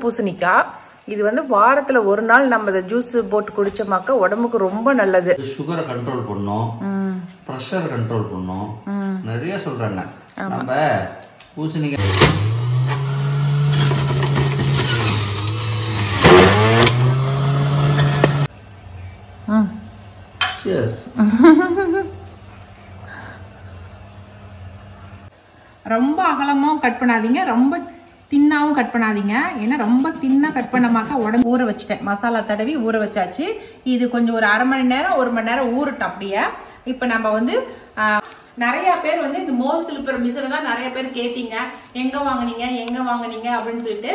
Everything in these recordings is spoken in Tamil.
பூசணிக்காய் இது வந்து வாரத்துல ஒரு நாள் நம்ம இந்த ஜூஸ் போட்டு குடிச்சோமாக்க உடம்புக்கு ரொம்ப நல்லது சுகரை கண்ட்ரோல் பண்ணும் ப்ரெஷர் கண்ட்ரோல் பண்ணும் நிறைய சொல்றாங்க நம்ம பூசணிக்காய் ம் Cheers. ரொம்ப அகலமாவும் கட் பண்ணாதீங்க ரொம்ப தின்னாவும் கட் பண்ணாதீங்க ஏன்னா ரொம்ப தின்னா கட் பண்ணமாக்க உடம்பு ஊற வச்சுட்டேன் மசாலா தடவி ஊற வச்சாச்சு இது கொஞ்சம் ஒரு அரை மணி நேரம் ஒரு மணி நேரம் ஊறட்டும் அப்படியே இப்போ நம்ம வந்து ஆ, நிறைய பேர் வந்து இந்த மோர் சிலுப்புற மிஷினை தான் நிறைய பேர் கேட்டீங்க எங்க வாங்குனீங்க எங்க வாங்குனீங்க அப்படின்னு சொல்லிட்டு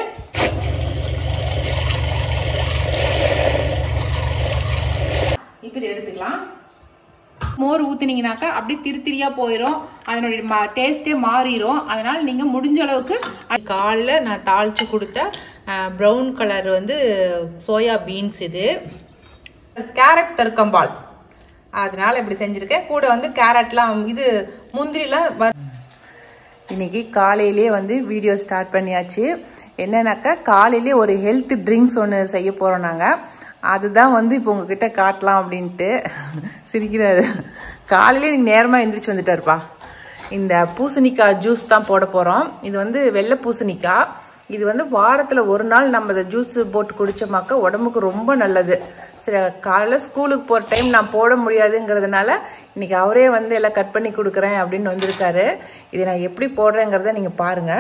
இப்போ இதை எடுத்துக்கலாம் மோர் ஊத்துனீங்கனாக்கா அப்படியே திரி திரியா போயிடும் அதனுடைய டேஸ்டே மாறிடும் அதனால நீங்க முடிஞ்ச அளவுக்கு காலைல நான் தாளிச்சு கொடுத்த ப்ரௌன் கலர் வந்து சோயா பீன்ஸ் இது கேரட் தருக்கம்பால் அதனால இப்படி செஞ்சிருக்கேன் கூட வந்து கேரட்லாம் இது முந்திரிலாம் வ- இன்னைக்கு காலையிலேயே வந்து வீடியோ ஸ்டார்ட் பண்ணியாச்சு என்னன்னாக்கா காலையிலே ஒரு ஹெல்த் ட்ரிங்க்ஸ் ஒன்று செய்ய போறோம் நாங்க அதுதான் வந்து இப்போ உங்ககிட்ட காட்டலாம் அப்படின்ட்டு சிரிக்கிறாரு காலையிலே நீங்க நேரமா எந்திரிச்சு வந்துட்டாருப்பா இந்த பூசணிக்காய் ஜூஸ் தான் போட போறோம் இது வந்து வெள்ளை பூசணிக்காய் இது வந்து வாரத்துல ஒரு நாள் நம்ம இந்த ஜூஸ் போட்டு குடிச்சோமாக்க உடம்புக்கு ரொம்ப நல்லது சரி காலைல ஸ்கூலுக்கு போற டைம் நான் போட முடியாதுங்கிறதுனால இன்னைக்கு அவரே வந்து எல்லாம் கட் பண்ணி கொடுக்குறேன் அப்படின்னு வந்திருக்காரு இதை நான் எப்படி போடுறேங்கிறத நீங்க பாருங்க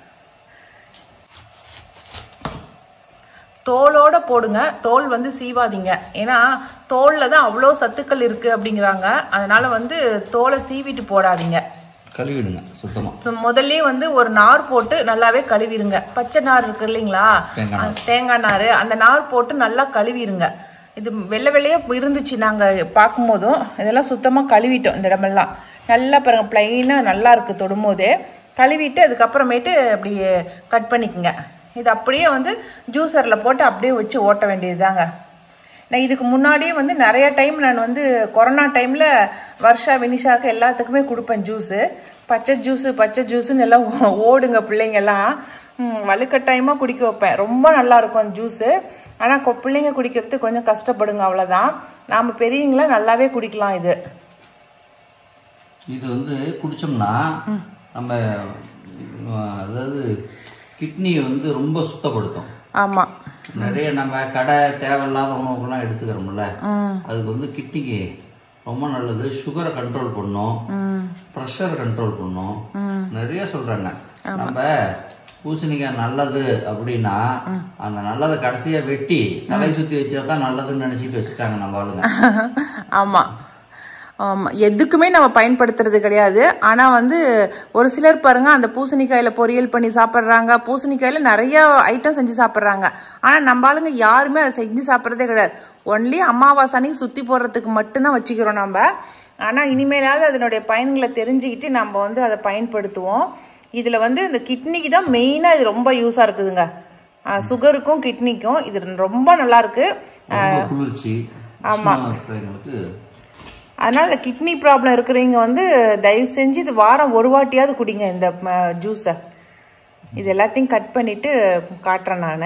தோலோட போடுங்க தோல் வந்து சீவாதீங்க ஏன்னா தோல்ல தான் அவ்வளோ சத்துக்கள் இருக்கு அப்படிங்கிறாங்க அதனால வந்து தோலை சீவிட்டு போடாதீங்க கழுவிடுங்க சுத்தமா ஸோ முதல்ல வந்து ஒரு நார் போட்டு நல்லாவே கழுவிடுங்க பச்சை நார் இருக்கு இல்லைங்களா தேங்காய் நார். அந்த தேங்காய் நார் அந்த நார் போட்டு நல்லா கழுவிடுங்க இது வெள்ளை வெள்ளையே இருந்துச்சு நாங்கள் பார்க்கும்போதும் இதெல்லாம் சுத்தமாக கழுவிட்டோம் இந்த இடமெல்லாம் நல்லா பாருங்க பிளைனாக நல்லா இருக்கு தொடும்போதே கழுவிட்டு அதுக்கப்புறமேட்டு அப்படி கட் பண்ணிக்கோங்க இது அப்படியே வந்து ஜூஸரில் போட்டு அப்படியே வச்சு ஓட்ட வேண்டியதுதாங்க நான் இதுக்கு முன்னாடியே வந்து நிறைய டைம் நான் வந்து கொரோனா டைமில் வருஷா வினிஷாக்கு எல்லாத்துக்குமே கொடுப்பேன் ஜூஸு பச்சை ஜூஸு பச்சை ஜூஸுன்னு எல்லாம் ஓ- ஓடுங்க பிள்ளைங்க எல்லாம் ம், வலுக்கட்டாயமாக குடிக்க வைப்பேன் ரொம்ப நல்லா இருக்கும் அந்த ஜூஸு ஆனால் பிள்ளைங்க குடிக்கிறது கொஞ்சம் கஷ்டப்படுங்க அவ்வளோதான் நாம் பெரியவங்கள நல்லாவே குடிக்கலாம் இது இது வந்து குடிச்சோம்னா நம்ம அஹ், அதாவது கிட்னியை வந்து ரொம்ப சுத்தப்படுத்தும் ஆமாம் நிறைய நம்ம கடை தேவையில்லாத உணவுகள்லாம் எடுத்துக்கிறோம்ல அதுக்கு வந்து கிட்னிக்கு ரொம்ப நல்லது சுகரை கண்ட்ரோல் பண்ணும் ப்ரெஷர் கண்ட்ரோல் பண்ணும் நிறைய சொல்றாங்க நம்ம பூசணிக்காய் நல்லது அப்படின்னா அந்த நல்லதை கடைசியா வெட்டி தலை சுத்தி வச்சா தான் நல்லதுன்னு நினைச்சிட்டு வச்சுட்டாங்க நம்ம ஆளுங்க ஆமாம் ஆமாம் எதுக்குமே நம்ம பயன்படுத்துறது கிடையாது ஆனால் வந்து ஒரு சிலர் பாருங்க அந்த பூசணிக்காயில் பொரியல் பண்ணி சாப்பிட்றாங்க பூசணிக்காயில் நிறைய ஐட்டம் செஞ்சு சாப்பிட்றாங்க ஆனால் நம்ம ஆளுங்க யாருமே அதை செஞ்சு சாப்பிட்றதே கிடையாது ஒன்லி அமாவாசை அன்னைக்கு சுற்றி போடுறதுக்கு மட்டும்தான் வச்சுக்கிறோம் நம்ம ஆனால் இனிமேலாவது அதனுடைய பயன்களை தெரிஞ்சுக்கிட்டு நம்ம வந்து அதை பயன்படுத்துவோம் இதில் வந்து இந்த கிட்னிக்கு தான் மெயினாக இது ரொம்ப யூஸாக இருக்குதுங்க சுகருக்கும் கிட்னிக்கும் இது ரொம்ப நல்லா இருக்கு ரொம்ப குளிர்ச்சி உஷ்ணமா இருக்கிறவங்களுக்கு அதனால இந்த கிட்னி ப்ராப்ளம் இருக்கிறவங்க வந்து தயவு செஞ்சு இது வாரம் ஒரு வாட்டியாவது குடிங்க இந்த ஜூஸை இது எல்லாத்தையும் கட் பண்ணிட்டு காட்டுறேன் நான்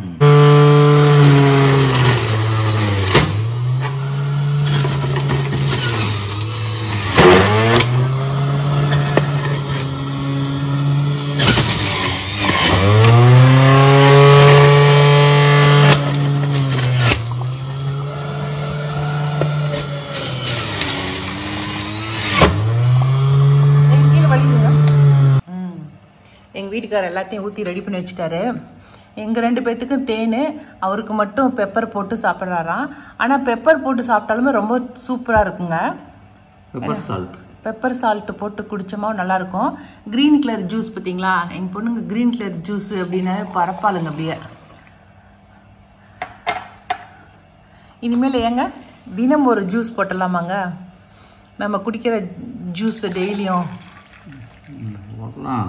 எங்கள் வீட்டுக்காரர் எல்லாத்தையும் ஊற்றி ரெடி பண்ணி வச்சுட்டாரு எங்கள் ரெண்டு பேர்த்துக்கும் தேன் அவருக்கு மட்டும் பெப்பர் போட்டு சாப்பிட்றாராம் ஆனால் பெப்பர் போட்டு சாப்பிட்டாலுமே ரொம்ப சூப்பராக இருக்குங்க பெப்பர் சால்ட் பெப்பர் சால்ட் போட்டு குடிச்சோமா நல்லா இருக்கும் க்ரீன் கலர் ஜூஸ் பார்த்தீங்களா எங்கள் பொண்ணுங்க க்ரீன் கலர் ஜூஸ் அப்படின்னா பரப்பாளுங்க அப்படியே இனிமேல் ஏங்க தினம் ஒரு ஜூஸ் போட்டலாமாங்க நம்ம குடிக்கிற ஜூஸ் டெய்லியும் போடலாம்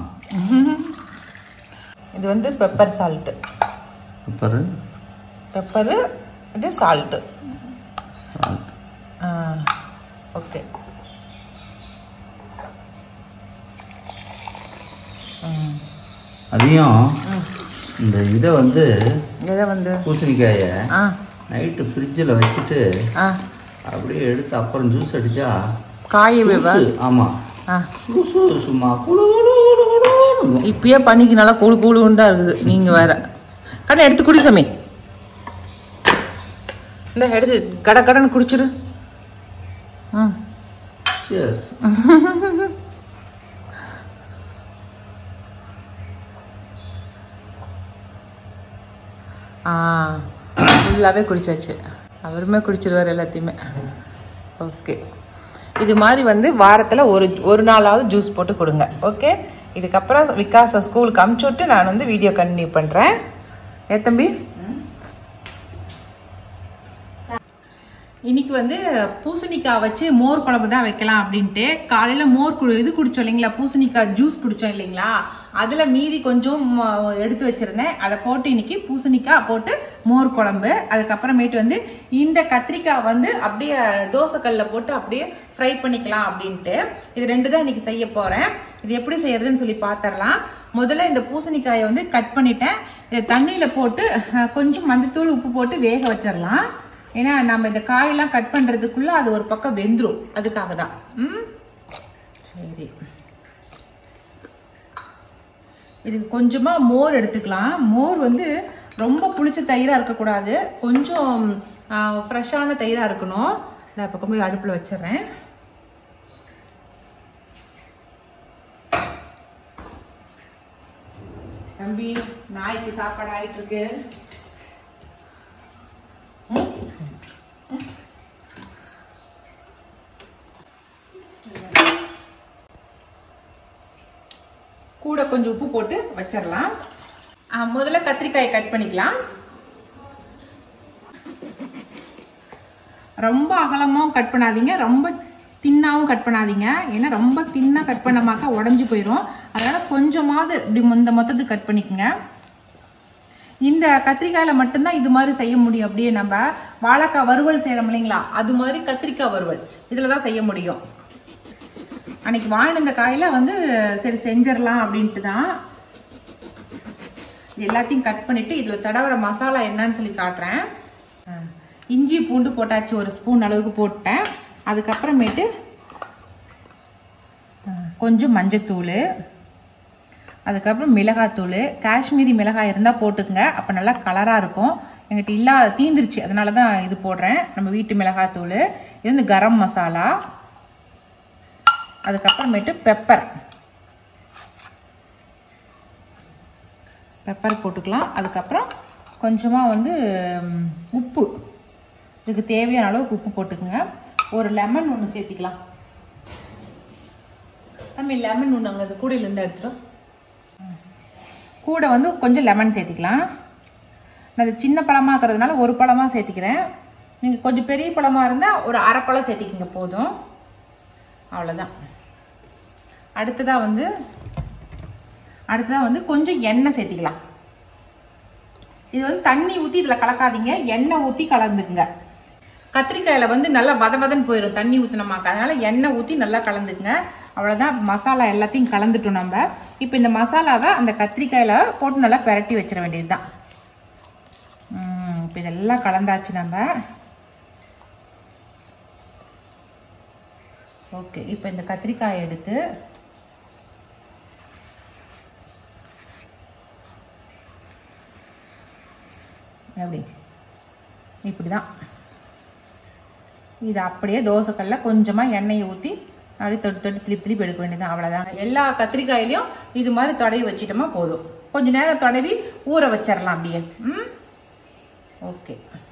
இது வந்து பெப்பர் சால்ட்டு பெப்பரு பெப்பரு இது சால்ட்டு சால்ட் ஓகே அதையும் இந்த இதை வந்து எதை வந்து பூசணிக்காயை ஆ நைட்டு ஃப்ரிட்ஜில் வச்சுட்டு ஆ அப்படியே எடுத்து அப்புறம் ஜூஸ் அடிச்சா காய வைவா ஜூஸு, ஆமா ஆ ஜூஸு சும்மா குளு குளு குளு குளுன்னு. இப்பயே பண்ணிக்கு நல்லா கூழு கூழுன்னு தான் இருக்குது நீங்க வேற கண்ணை எடுத்து குடி சாமி இந்த எடுத்து கட கடன்னு குடிச்சிரு ம் Cheers. ஆ ஃபுல்லாகவே குடிச்சாச்சு அவருமே குடிச்சிருவார் எல்லாத்தையுமே ஓகே இது மாதிரி வந்து வாரத்தில் ஒரு ஒரு நாளாவது ஜூஸ் போட்டு கொடுங்க ஓகே இதுக்கப்புறம் விகாஸை ஸ்கூலுக்கு அமுச்சு விட்டு நான் வந்து வீடியோ கண்டினியூ பண்ணுறேன் ஏ தம்பி இன்னைக்கு வந்து பூசணிக்காய் வச்சு மோர் குழம்பு தான் வைக்கலாம் அப்படின்ட்டு காலையில மோர் குடி இது குடிச்சோம் இல்லைங்களா பூசணிக்காய் ஜூஸ் குடிச்சோம் இல்லைங்களா அதுல மீதி கொஞ்சம் ம, எடுத்து வச்சிருந்தேன் அதை போட்டு இன்னைக்கு பூசணிக்காய் போட்டு மோர் குழம்பு அதுக்கப்புறமேட்டு வந்து இந்த கத்திரிக்காய் வந்து அப்படியே தோசைக்கல்ல போட்டு அப்படியே ஃப்ரை பண்ணிக்கலாம் அப்படின்ட்டு இது ரெண்டு தான் இன்னைக்கு செய்ய போறேன் இது எப்படி செய்யறதுன்னு சொல்லி பார்த்துடலாம் முதல்ல இந்த பூசணிக்காயை வந்து கட் பண்ணிட்டேன் இதை தண்ணியில போட்டு அஹ், கொஞ்சம் மஞ்சத்தூள் உப்பு போட்டு வேக வச்சிடலாம் ஏன்னா நம்ம இந்த காயெல்லாம் கட் பண்றதுக்குள்ள அது ஒரு பக்கம் வெந்துரும் அதுக்காக தான் ம் சரி இதுக்கு கொஞ்சமா மோர் எடுத்துக்கலாம் மோர் வந்து ரொம்ப புளிச்ச தயிரா இருக்கக்கூடாது கொஞ்சம் ஃப்ரெஷ்ஷான தயிரா இருக்கணும் நான் இப்போ கொண்டு போய் அடுப்பில் வச்சிடுறேன் தம்பி நாய்க்கு சாப்பாடு ஆயிட்டு இருக்கு கூட கொஞ்சம் உப்பு போட்டு வச்சிடலாம் ஆ, முதல்ல கத்திரிக்காயை கட் பண்ணிக்கலாம் ரொம்ப அகலமாவும் கட் பண்ணாதீங்க ரொம்ப தின்னாவும் கட் பண்ணாதீங்க ஏன்னா ரொம்ப தின்னா கட் பண்ணமாக்கா உடஞ்சி போயிடும் அதனால கொஞ்சமாவது இப்படி இந்த மொத்தத்துக்கு கட் பண்ணிக்கோங்க இந்த கத்திரிக்காயில மட்டும்தான் இது மாதிரி செய்ய முடியும் அப்படியே நம்ம வாழைக்காய் வறுவல் செய்யறோம் இல்லைங்களா அது மாதிரி கத்திரிக்காய் வறுவல் இதுல தான் செய்ய முடியும் அன்னைக்கு வாங்கின இந்த காயில வந்து சரி செஞ்சிடலாம் அப்படின்ட்டு தான் இது எல்லாத்தையும் கட் பண்ணிட்டு இதுல தடவர மசாலா என்னன்னு சொல்லி காட்டுறேன் அஹ், இஞ்சி பூண்டு போட்டாச்சு ஒரு ஸ்பூன் அளவுக்கு போட்டேன் அதுக்கப்புறமேட்டு அஹ், கொஞ்சம் மஞ்சத்தூள் அதுக்கப்புறம் மிளகாத்தூள் காஷ்மீரி மிளகாய் இருந்தால் போட்டுக்கங்க அப்போ நல்லா கலராக இருக்கும் எங்கிட்ட இல்லா தீந்துருச்சு அதனால தான் இது போடுறேன் நம்ம வீட்டு மிளகாத்தூள் இது வந்து கரம் மசாலா அதுக்கப்புறமேட்டு பெப்பர் பெப்பர் போட்டுக்கலாம் அதுக்கப்புறம் கொஞ்சமாக வந்து ம், உப்பு இதுக்கு தேவையான அளவுக்கு உப்பு போட்டுக்கோங்க ஒரு லெமன் ஒன்று சேர்த்திக்கலாம் நம்ம லெமன் ஒன்று அங்கே அது கூடையிலேருந்து எடுத்துரும் கூட வந்து கொஞ்சம் லெமன் சேர்த்திக்கலாம் நான் அது சின்ன பழமாக இருக்கிறதுனால ஒரு பழமாக சேர்த்திக்கிறேன் நீங்கள் கொஞ்சம் பெரிய பழமாக இருந்தால் ஒரு அரை பழம் சேர்த்திக்கிங்க போதும் அவ்வளோதான் அடுத்ததாக வந்து அடுத்ததாக வந்து கொஞ்சம் எண்ணெய் சேர்த்திக்கலாம் இது வந்து தண்ணி ஊற்றி இதில் கலக்காதீங்க எண்ணெய் ஊற்றி கலந்துக்குங்க கத்திரிக்காயில் வந்து நல்லா வத வதன்னு போயிடும் தண்ணி ஊற்றினமாக்க அதனால எண்ணெய் ஊற்றி நல்லா கலந்துக்குங்க அவ்வளோதான் மசாலா எல்லாத்தையும் கலந்துட்டோம் நம்ம இப்போ இந்த மசாலாவை அந்த கத்திரிக்காயில் போட்டு நல்லா பெரட்டி வச்சிட வேண்டியது தான் இப்போ இதெல்லாம் கலந்தாச்சு நம்ம ஓகே இப்போ இந்த கத்திரிக்காயை எடுத்து எப்படி இப்படி தான் இது அப்படியே தோசைக்கல்ல கொஞ்சமாக எண்ணெயை ஊற்றி அப்படியே தொட்டு தொட்டு திருப்பி திருப்பி எடுக்க வேண்டியது அவ்வளோதாங்க எல்லா கத்திரிக்காயிலையும் இது மாதிரி தடவி வச்சிட்டோமா போதும் கொஞ்ச நேரம் தடவி ஊற வச்சிடலாம் அப்படியே ம் ஓகே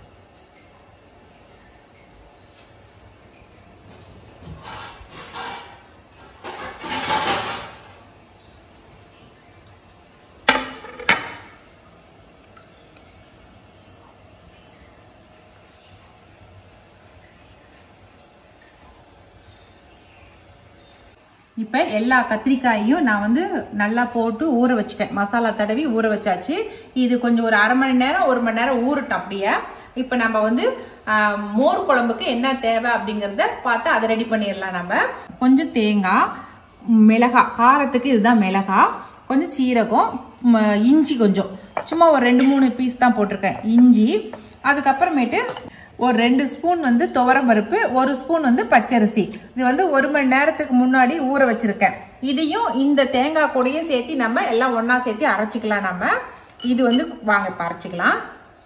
இப்போ எல்லா கத்திரிக்காயையும் நான் வந்து நல்லா போட்டு ஊற வச்சிட்டேன் மசாலா தடவி ஊற வச்சாச்சு இது கொஞ்சம் ஒரு அரை மணி நேரம் ஒரு மணி நேரம் ஊறட்டும் அப்படியே இப்போ நம்ம வந்து ஆஹ், மோர் குழம்புக்கு என்ன தேவை அப்படிங்கிறத பார்த்து அதை ரெடி பண்ணிடலாம் நம்ம கொஞ்சம் தேங்காய் மிளகாய் காரத்துக்கு இதுதான் மிளகாய் கொஞ்சம் சீரகம் ம- இஞ்சி கொஞ்சம் சும்மா ஒரு ரெண்டு மூணு பீஸ் தான் போட்டிருக்கேன் இஞ்சி அதுக்கப்புறமேட்டு ஒரு ரெண்டு ஸ்பூன் வந்து துவரம் பருப்பு ஒரு ஸ்பூன் வந்து பச்சரிசி இது வந்து ஒரு மணி நேரத்துக்கு முன்னாடி ஊற வச்சிருக்கேன் இதையும் இந்த தேங்காய் கூடயும் சேர்த்து நம்ம எல்லாம் ஒண்ணா சேர்த்து அரைச்சிக்கலாம் நம்ம இது வந்து வாங்க இப்ப அரைச்சிக்கலாம்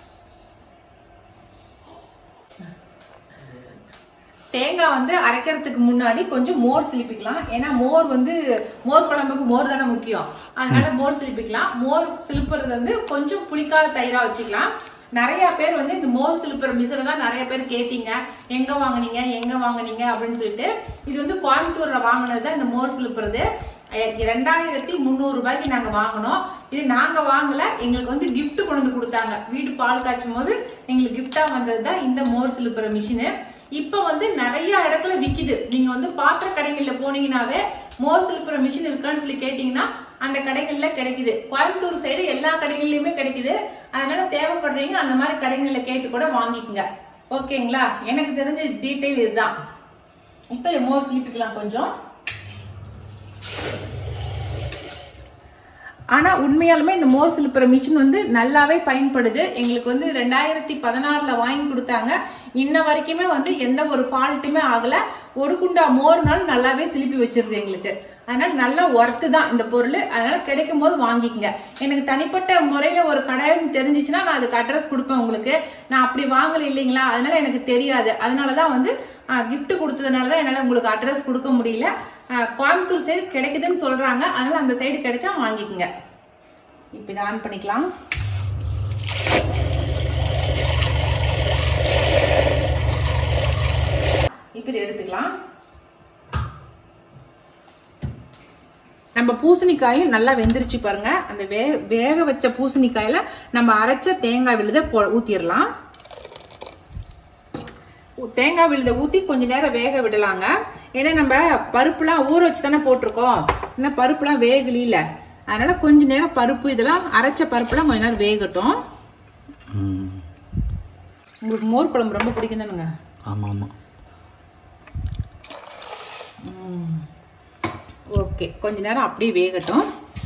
தேங்காய் வந்து அரைக்கிறதுக்கு முன்னாடி கொஞ்சம் மோர் சிலிப்பிக்கலாம் ஏன்னா மோர் வந்து மோர் குழம்புக்கு மோர் தானே முக்கியம் அதனால மோர் சிலிப்பிக்கலாம் மோர் சிலிப்புறது வந்து கொஞ்சம் புளிக்காத தயிரா வச்சுக்கலாம் நிறைய பேர் வந்து இந்த மோர் சிலிப்புற மிஷினை தான் நிறைய பேர் கேட்டீங்க எங்க வாங்குனீங்க எங்க வாங்குனீங்க அப்படின்னு சொல்லிட்டு இது வந்து கோயம்புத்தூர்ல வாங்கினது தான் இந்த மோர் சிலிப்புறது அஹ் ரெண்டாயிரத்தி முந்நூறு ரூபாய்க்கு நாங்க வாங்கினோம் இது நாங்க வாங்கல எங்களுக்கு வந்து gift கொண்டு வந்து கொடுத்தாங்க வீடு பால் காய்ச்சும் போது எங்களுக்கு கிஃப்டா வந்தது தான் இந்த மோர் சிலுப்புற மிஷினு இப்ப வந்து நிறைய இடத்துல விக்குது நீங்க வந்து பாத்திர கடைகள்ல போனீங்கன்னாவே மோர் சிலுப்புற மிஷின் இருக்கான்னு சொல்லி கேட்டீங்கன்னா அந்த கடைகள்ல கிடைக்குது கோயம்புத்தூர் சைடு எல்லா கடைகள்லயுமே கிடைக்குது அதனால தேவைப்படுறீங்க அந்த மாதிரி கடைகள்ல கேட்டு கூட வாங்கிக்கோங்க ஓகேங்களா எனக்கு தெரிஞ்ச டீட்டெயில் இதுதான் இப்ப மோர் சிலிப்பிக்கலாம் கொஞ்சம் ஆனா உண்மையாலுமே இந்த மோர் சிலுப்புற மிஷின் வந்து நல்லாவே பயன்படுது எங்களுக்கு வந்து ரெண்டாயிரத்தி பதினாறுல வாங்கி கொடுத்தாங்க இன்ன வரைக்குமே வந்து எந்த ஒரு ஃபால்ட்டுமே ஆகல ஒரு குண்டா மோர்னாலும் நல்லாவே சிலிப்பி வச்சிருது எங்களுக்கு அதனால நல்ல ஒர்த்து தான் இந்த பொருள் அதனால கிடைக்கும் போது வாங்கிக்கங்க எனக்கு தனிப்பட்ட முறையில ஒரு கடைன்னு தெரிஞ்சிச்சுன்னா நான் அதுக்கு அட்ரஸ் கொடுப்பேன் உங்களுக்கு நான் அப்படி வாங்கல இல்லைங்களா அதனால எனக்கு தெரியாது அதனாலதான் வந்து gift கொடுத்ததுனால தான் என்னால உங்களுக்கு அட்ரஸ் கொடுக்க முடியல ஆஹ் கோயம்புத்தூர் சைடு கிடைக்குதுன்னு சொல்றாங்க அதனால அந்த சைடு கிடைச்சா வாங்கிக்கோங்க இப்போ இதை ஆன் பண்ணிக்கலாம் இப்போ இதை எடுத்துக்கலாம் நம்ம பூசணிக்காயும் நல்லா வெந்துருச்சு பாருங்க அந்த வே வேக வச்ச பூசணிக்காயில நம்ம அரைச்ச தேங்காய் விழுத போ ஊத்திடலாம் ஊ- தேங்காய் விழுத ஊத்தி கொஞ்ச நேரம் வேக விடலாங்க ஏன்னா நம்ம பருப்புலாம் ஊற வச்சு தானே போட்டிருக்கோம் இன்னும் பருப்புலாம் வேகலில அதனால கொஞ்ச நேரம் பருப்பு இதெல்லாம் அரைச்ச பருப்புலாம் கொஞ்ச நேரம் வேகட்டும் ம் உங்களுக்கு மோர் குழம்பு ரொம்ப பிடிக்கும் தானுங்க ஆமாம் ஆமாம் ஓகே கொஞ்ச நேரம் அப்படியே வேகட்டும்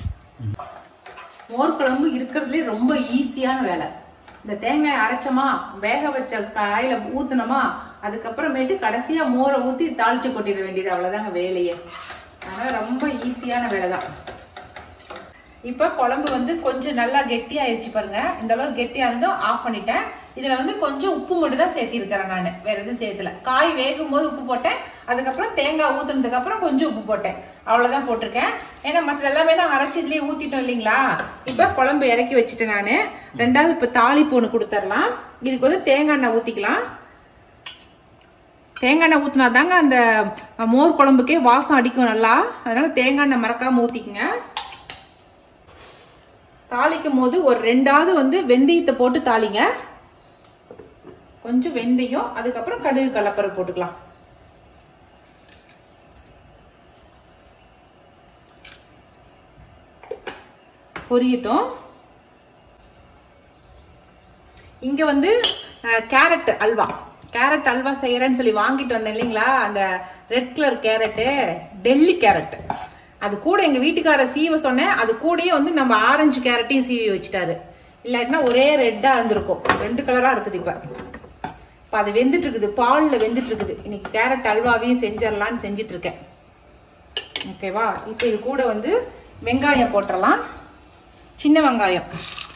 மோர் குழம்பு இருக்கிறதுலே ரொம்ப ஈஸியான வேலை இந்த தேங்காய் அரைச்சோமா வேக வச்ச காயில ஊத்துனோமா அதுக்கப்புறமேட்டு கடைசியா மோரை ஊத்தி தாளிச்சு கொட்டிட வேண்டியது அவ்வளவுதாங்க வேலையே அதனால ரொம்ப ஈஸியான வேலை தான் இப்ப குழம்பு வந்து கொஞ்சம் நல்லா கெட்டி ஆயிடுச்சு பாருங்க இந்த அளவுக்கு கெட்டியானதும் ஆஃப் பண்ணிட்டேன் இதுல வந்து கொஞ்சம் உப்பு மட்டும் தான் சேர்த்திருக்கிறேன் நான் வேற எதுவும் சேர்த்துல காய் வேகும் போது உப்பு போட்டேன் அதுக்கப்புறம் தேங்காய் ஊத்துனதுக்கு அப்புறம் கொஞ்சம் உப்பு போட்டேன் அவ்வளவுதான் போட்டிருக்கேன் ஏன்னா மற்ற எல்லாமே நான் அரைச்சி இதுலயே ஊத்திட்டோம் இல்லைங்களா இப்ப குழம்பு இறக்கி வச்சுட்டேன் நானு ரெண்டாவது இப்ப தாளிப்பு ஒண்ணு கொடுத்துடலாம் இதுக்கு வந்து தேங்காய் எண்ணெய் ஊத்திக்கலாம் தேங்காய் எண்ணெய் ஊத்தினா தாங்க அந்த மோர் குழம்புக்கே வாசம் அடிக்கும் நல்லா அதனால தேங்காய் எண்ணெய் மறக்காம ஊத்திக்கங்க தாளிக்கும் போது ஒரு ரெண்டாவது வந்து வெந்தயத்தை போட்டு தாளிங்க கொஞ்சம் வெந்தயம் அதுக்கப்புறம் கடுகு கலப்பரம் போட்டுக்கலாம் பொரியட்டும் இங்க வந்து அஹ், கேரட் அல்வா கேரட் அல்வா செய்யறேன்னு சொல்லி வாங்கிட்டு வந்தேன் இல்லைங்களா அந்த red colour carrot Delhi carrot அது கூட எங்க வீட்டுக்காரர் சீவ சொன்னேன் அது கூடயே வந்து நம்ம ஆரஞ்சு கேரட்டையும் சீவி வச்சுட்டாரு இல்லாட்டினா ஒரே ரெட்டா இருந்திருக்கும் ரெண்டு கலரா இருக்குது இப்ப இப்ப அது வெந்துட்டு இருக்குது பால்ல வெந்துட்டு இருக்குது இன்னைக்கு கேரட் அல்வாவையும் செஞ்சிடலாம்னு செஞ்சுட்டு இருக்கேன் ஓகேவா இப்ப இது கூட வந்து வெங்காயம் போட்டுறலாம் சின்ன வெங்காயம்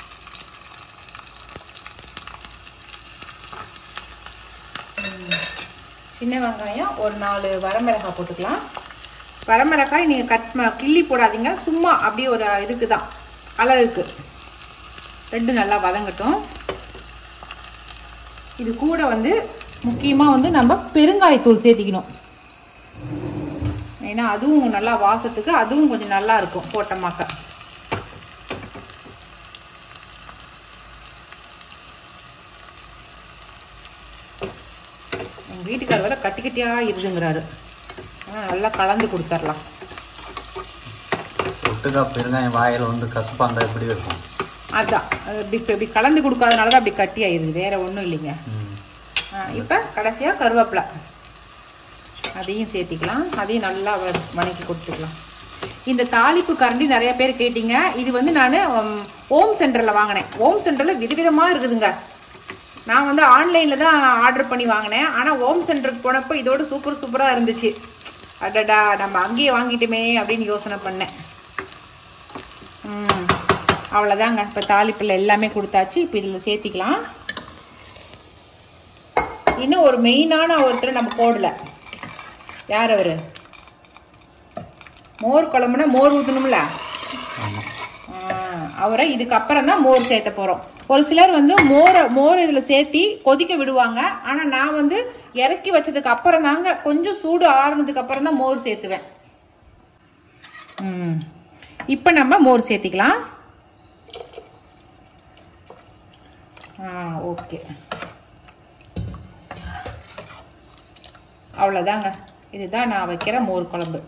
ம். சின்ன வெங்காயம் ஒரு நாலு வரமிளகாய் போட்டுக்கலாம் வரமிளகாய் நீங்க கட் ம- கிள்ளி போடாதீங்க சும்மா அப்படியே ஒரு இதுக்கு தான் அழகுக்கு ரெண்டு நல்லா வதங்கட்டும் இது கூட வந்து முக்கியமா வந்து நம்ம பெருங்காயத்தூள் சேர்த்திக்கணும் ஏன்னா அதுவும் நல்லா வாசத்துக்கு அதுவும் கொஞ்சம் நல்லா இருக்கும் போட்டோமாக்க எங்க வீட்டுக்கார வேற கட்டி கட்டியா இருக்குங்கிறாரு ஆனா நல்லா கலந்து கொடுத்துர்லாம் ஒட்டுக்கா பெருங்காயம் வாயில் வந்து கசப்பாக இருந்தால் எப்படி இருக்கும் அதான் அது இப்படி இப்ப இப்படி கலந்து கொடுக்காதனால தான் அப்படி கட்டி ஆயிருது வேற ஒண்ணும் இல்லைங்க ம் ஆ, இப்ப கடைசியா கருவேப்பிலை அதையும் சேர்த்திக்கலாம் அதையும் நல்லா வ- வணக்கி கொடுத்துக்கலாம் இந்த தாளிப்பு கரண்டி நிறைய பேர் கேட்டீங்க இது வந்து நான் ஹோம் சென்டரில் வாங்கினேன் ஹோம் சென்டரில் விதவிதமாக இருக்குதுங்க நான் வந்து ஆன்லைனில் தான் ஆர்டர் பண்ணி வாங்கினேன் ஆனால் ஹோம் சென்டருக்கு போனப்போ இதோட சூப்பர் சூப்பராக இருந்துச்சு அடடா நம்ம அங்கேயே வாங்கிட்டோமே அப்படின்னு யோசனை பண்ணேன் ம் அவ்வளோதாங்க இப்போ தாளிப்பில் எல்லாமே கொடுத்தாச்சு இப்போ இதில் சேர்த்திக்கலாம் இன்னும் ஒரு மெயினான ஒருத்தர் நம்ம போடல யார் அவர் மோர் குழம்புனா மோர் ஊற்றணும்ல அவரை இதுக்கப்புறம் தான் மோர் சேர்த்த போகிறோம் ஒரு சிலர் வந்து மோரை மோர் இதில் சேர்த்தி கொதிக்க விடுவாங்க ஆனால் நான் வந்து இறக்கி வச்சதுக்கு அப்புறம் தாங்க கொஞ்சம் சூடு ஆறுனதுக்கு அப்புறம் தான் மோர் சேர்த்துவேன் ம் இப்போ நம்ம மோர் சேர்த்திக்கலாம் ஆ ஓகே அவ்வளோதாங்க இதுதான் நான் வைக்கிற மோர் குழம்பு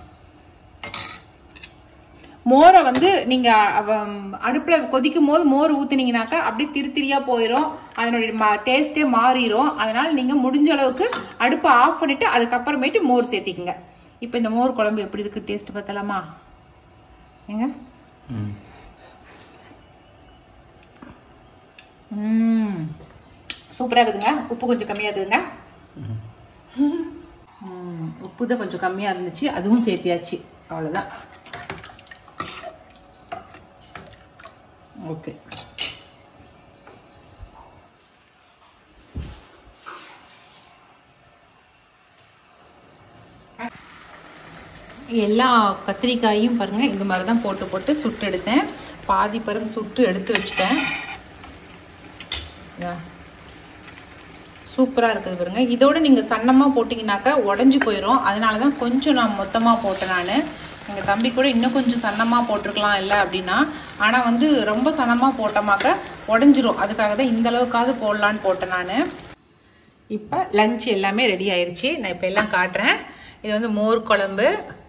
மோரை வந்து நீங்க அவ- அடுப்புல கொதிக்கும் போது மோர் ஊத்துனீங்கனாக்கா அப்படியே திரித்திரியா போயிடும் அதனுடைய டேஸ்டே மாறிடும் அதனால நீங்க முடிஞ்ச அளவுக்கு அடுப்பை ஆஃப் பண்ணிட்டு அதுக்கப்புறமேட்டு மோர் சேர்த்திக்கங்க இப்போ இந்த மோர் குழம்பு எப்படி இருக்கு டேஸ்ட் பார்த்தலாமா ஏங்க ம் ம் சூப்பராக இருக்குதுங்க உப்பு கொஞ்சம் கம்மியாக இருக்குதுங்க ம், உப்பு தான் கொஞ்சம் கம்மியாக இருந்துச்சு அதுவும் சேர்த்தியாச்சு அவ்வளோதான் ஓகே எல்லா கத்திரிக்காயும் பாருங்க இந்த மாதிரி தான் போட்டு போட்டு சுட்டு எடுத்தேன் பாதி பருப்பு சுட்டு எடுத்து வச்சுட்டேன் சூப்பராக இருக்குது பாருங்க இதோட நீங்கள் சன்னமாக போட்டிங்கனாக்கா உடஞ்சி போயிடும் அதனால தான் கொஞ்சம் நான் மொத்தமாக போட்டேன் நான் எங்கள் தம்பி கூட இன்னும் கொஞ்சம் சன்னமாக போட்டிருக்கலாம் இல்லை அப்படின்னா ஆனால் வந்து ரொம்ப சன்னமாக போட்டோமாக்க உடஞ்சிரும் அதுக்காக தான் இந்த அளவுக்காவது போடலான்னு போட்டேன் நான் இப்போ லஞ்ச் எல்லாமே ரெடி ஆயிருச்சு நான் இப்போ எல்லாம் காட்டுறேன் இது வந்து மோர் குழம்பு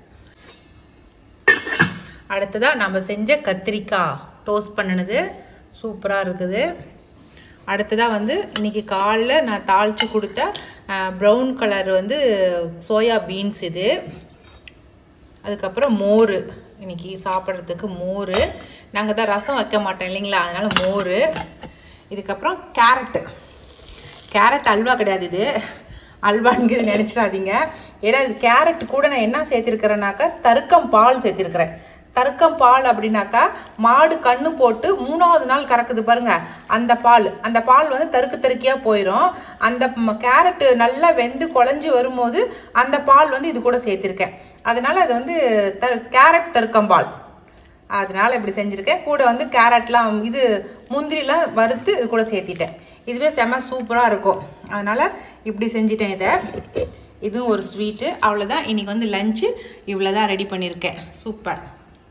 அடுத்ததாக நம்ம செஞ்ச கத்திரிக்காய் டோஸ்ட் பண்ணினது சூப்பராக இருக்குது அடுத்ததாக வந்து இன்னைக்கு காலைல நான் தாளித்து கொடுத்த ப்ரௌன் கலர் வந்து சோயா பீன்ஸ் இது அதுக்கப்புறம் மோர் இன்னைக்கு சாப்பிட்றதுக்கு மோர் நாங்கள் தான் ரசம் வைக்க மாட்டோம் இல்லைங்களா அதனால மோர் இதுக்கப்புறம் கேரட்டு கேரட் அல்வா கிடையாது இது அல்வாங்கிறது நினச்சிடாதீங்க ஏன்னா இது கேரட் கூட நான் என்ன சேர்த்திருக்கிறேன்னாக்கா தருக்கம் பால் சேர்த்திருக்கிறேன் தருக்கம் பால் அப்படின்னாக்கா மாடு கண்ணு போட்டு மூணாவது நாள் கறக்குது பாருங்க அந்த பால் அந்த பால் வந்து தருக்கு தருக்கியா போயிடும் அந்த ம- கேரட் நல்லா வெந்து குழஞ்சி வரும்போது அந்த பால் வந்து இது கூட சேர்த்திருக்கேன் அதனால அது வந்து தரு கேரட் தருக்கம் பால் அதனால இப்படி செஞ்சுருக்கேன் கூட வந்து கேரட்லாம் இது முந்திரிலாம் வறுத்து இது கூட சேர்த்திட்டேன் இதுவே செம சூப்பராக இருக்கும் அதனால இப்படி செஞ்சிட்டேன் இதை இதுவும் ஒரு ஸ்வீட்டு அவ்வளோதான் இன்னைக்கு வந்து லஞ்சு இவ்வளோ தான் ரெடி பண்ணியிருக்கேன் சூப்பர்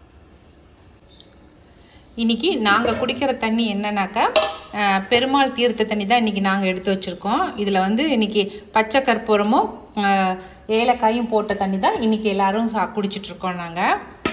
இன்னைக்கு நாங்கள் குடிக்கிற தண்ணி என்னன்னாக்கா அஹ், பெருமாள் தீர்த்த தண்ணி தான் இன்னைக்கு நாங்கள் எடுத்து வச்சுருக்கோம் இதில் வந்து இன்னைக்கு பச்சை கற்பூரமும் அஹ், ஏலக்காயும் போட்ட தண்ணி தான் இன்னைக்கு எல்லாரும் சா குடிச்சிட்டு இருக்கோம் நாங்கள்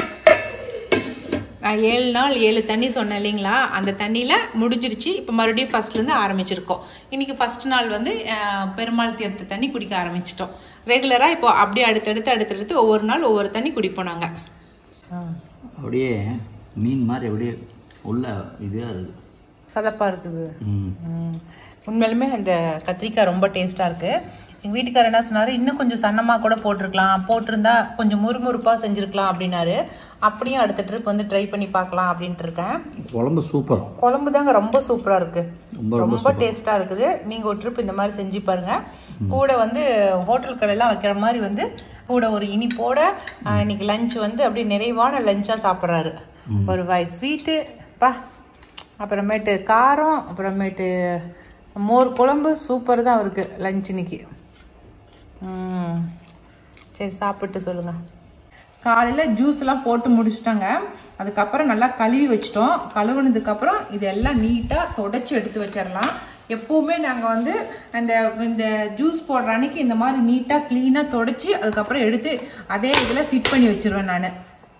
நான் ஏழு நாள் ஏழு தண்ணி சொன்னேன் இல்லைங்களா அந்த தண்ணியில் முடிஞ்சிருச்சு இப்போ மறுபடியும் ஃபர்ஸ்ட்லேருந்து ஆரம்பிச்சிருக்கோம் இன்னைக்கு ஃபர்ஸ்ட் நாள் வந்து அஹ், பெருமாள் தீர்த்த தண்ணி குடிக்க ஆரம்பிச்சிட்டோம் ரெகுலராக இப்போ அப்படியே அடுத்தடுத்து அடுத்தடுத்து ஒவ்வொரு நாள் ஒவ்வொரு தண்ணி குடிப்போம் நாங்கள் அப்படியே மீன் மாதிரி அப்படியே உள்ள இதாக இருக்குது சதப்பாக இருக்குது ம் ம். உண்மையிலுமே இந்த கத்திரிக்காய் ரொம்ப டேஸ்ட்டாக இருக்குது எங்கள் வீட்டுக்காரர் என்ன சொன்னார் இன்னும் கொஞ்சம் சன்னமாக கூட போட்டிருக்கலாம் போட்டிருந்தா கொஞ்சம் முறுமுறுப்பாக செஞ்சுருக்கலாம் அப்படின்னாரு அப்படியும் அடுத்த ட்ரிப் வந்து ட்ரை பண்ணி பார்க்கலாம் அப்படின்ட்டு இருக்கேன் குழம்பு சூப்பர் குழம்பு தாங்க ரொம்ப சூப்பராக இருக்குது ரொம்ப ரொம்ப டேஸ்ட்டாக இருக்குது நீங்கள் ஒரு ட்ரிப் இந்த மாதிரி செஞ்சு பாருங்க கூட வந்து ஹோட்டல் கடையெல்லாம் வைக்கிற மாதிரி வந்து கூட ஒரு இனிப்போட ஆஹ், இன்னைக்கு லஞ்ச் வந்து அப்படியே நிறைவான லஞ்சாக சாப்பிட்றாரு ஒரு வாய் ஸ்வீட்டு பா அப்புறமேட்டு காரம் அப்புறமேட்டு மோர் குழம்பு சூப்பர் தான் இருக்கு லஞ்ச் இன்னைக்கு ம். சரி சாப்பிட்டு சொல்லுங்க காலையில் ஜூஸ் எல்லாம் போட்டு முடிச்சிட்டாங்க அதுக்கப்புறம் நல்லா கழுவி வச்சிட்டோம் கழுவுனதுக்கப்புறம் இதெல்லாம் நீட்டாக தொடச்சி எடுத்து வச்சிடலாம் எப்பவுமே நாங்கள் வந்து அந்த இந்த ஜூஸ் போடுற அன்னைக்கு இந்த மாதிரி நீட்டாக க்ளீனாக தொடச்சி அதுக்கப்புறம் எடுத்து அதே இதில் ஃபிட் பண்ணி வச்சிருவேன் நான்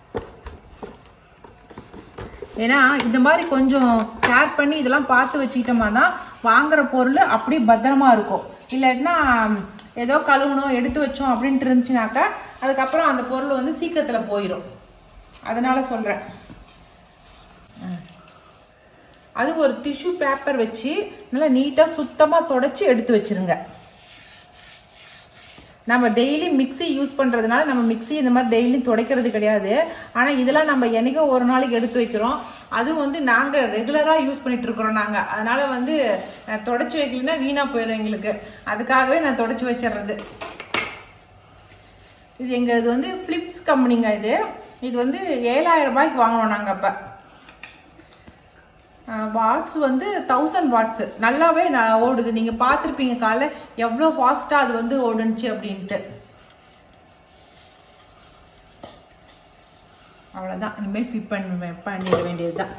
ஏன்னா இந்த மாதிரி கொஞ்சம் கேர் பண்ணி இதெல்லாம் பார்த்து வச்சுக்கிட்டோமா தான் வாங்குற பொருள் அப்படியே பத்திரமா இருக்கும் இல்லைன்னா ஏதோ கழுவணும் எடுத்து வச்சோம் அப்படின்ட்டு இருந்துச்சுனாக்கா அதுக்கப்புறம் அந்த பொருள் வந்து சீக்கிரத்தில் போயிடும் அதனால சொல்றேன் அது ஒரு டிஷ்யூ பேப்பர் வச்சு நல்லா நீட்டாக சுத்தமாக தொடச்சி எடுத்து வச்சிருங்க நம்ம டெய்லி மிக்ஸி யூஸ் பண்ணுறதுனால நம்ம மிக்ஸி இந்த மாதிரி டெய்லி துடைக்கிறது கிடையாது ஆனால் இதெல்லாம் நம்ம என்னைக்கோ ஒரு நாளைக்கு எடுத்து வைக்கிறோம் அதுவும் வந்து நாங்கள் ரெகுலராக யூஸ் பண்ணிட்டு இருக்கிறோம் நாங்கள் அதனால வந்து அஹ், தொடச்சி வைக்கலன்னா வீணாக போயிடும் எங்களுக்கு அதுக்காகவே நான் தொடச்சி வச்சிடுறது இது எங்கள் இது வந்து ஃப்ளிப்ஸ் கம்பெனிங்க இது இது வந்து ஏழாயிரம் ரூபாய்க்கு வாங்கினோம் நாங்கள் அப்போ வாட்ஸ் வந்து தௌசண்ட் வாட்ஸ் நல்லாவே நான் ஓடுது நீங்க பார்த்துருப்பீங்க காலைல எவ்வளோ ஃபாஸ்டா அது வந்து ஓடுனுச்சு அப்படின்ட்டு அவ்வளோதான் இனிமேல் ஃபிட் பண்ண பண்ணிட வேண்டியதுதான்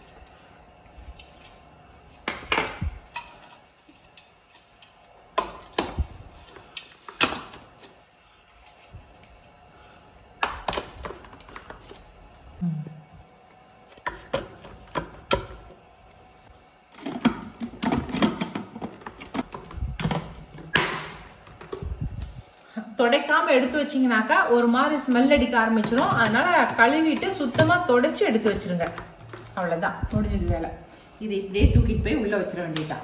துடைக்காம எடுத்து வச்சீங்கனாக்கா ஒரு மாதிரி ஸ்மெல் அடிக்க ஆரம்பிச்சிரும் அதனால கழுவிட்டு சுத்தமா தொடச்சி எடுத்து வச்சிருங்க அவ்வளவுதான் முடிஞ்சது வேலை இதை இப்படியே தூக்கிட்டு போய் உள்ள வச்சிட வேண்டியதுதான்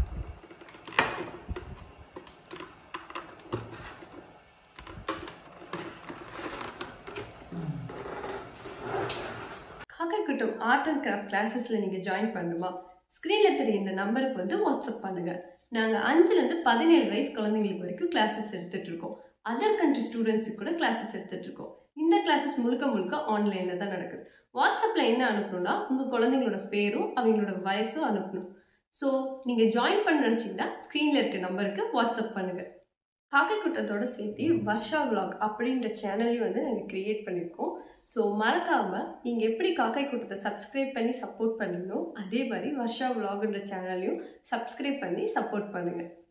காக்காய்குட்டம் ஆர்ட் அண்ட் கிராஃப்ட் கிளாஸஸில் நீங்கள் ஜாயின் பண்ணணுமா ஸ்க்ரீனில் தெரிய இந்த நம்பருக்கு வந்து வாட்ஸ்அப் பண்ணுங்கள் நாங்கள் அஞ்சுலேருந்து பதினேழு வயசு குழந்தைங்களுக்கு வரைக்கும் கிளாஸஸ் எடுத்துகிட்டு இருக்கோம் அதர் கண்ட்ரி ஸ்டூடெண்ட்ஸுக்கு கூட கிளாஸஸ் எடுத்துகிட்டு இருக்கோம் இந்த கிளாஸஸ் முழுக்க முழுக்க ஆன்லைனில் தான் நடக்குது வாட்ஸ்அப்பில் என்ன அனுப்பணும்னா உங்கள் குழந்தைங்களோட பேரும் அவங்களோட வயசும் அனுப்பணும் ஸோ நீங்கள் ஜாயின் பண்ண நினச்சிங்கன்னா ஸ்க்ரீனில் இருக்க நம்பருக்கு வாட்ஸ்அப் பண்ணுங்கள் காக்கை கூட்டத்தோட சேர்த்து வர்ஷா vlog அப்படின்ற சேனலையும் வந்து நாங்கள் க்ரியேட் பண்ணியிருக்கோம் ஸோ மறக்காமல் நீங்கள் எப்படி காக்கை கூட்டத்தை சப்ஸ்கிரைப் பண்ணி சப்போர்ட் பண்ணீங்களோ அதே மாதிரி வர்ஷா vlogன்ற சேனலையும் சப்ஸ்கிரைப் பண்ணி சப்போர்ட் பண்ணுங்கள்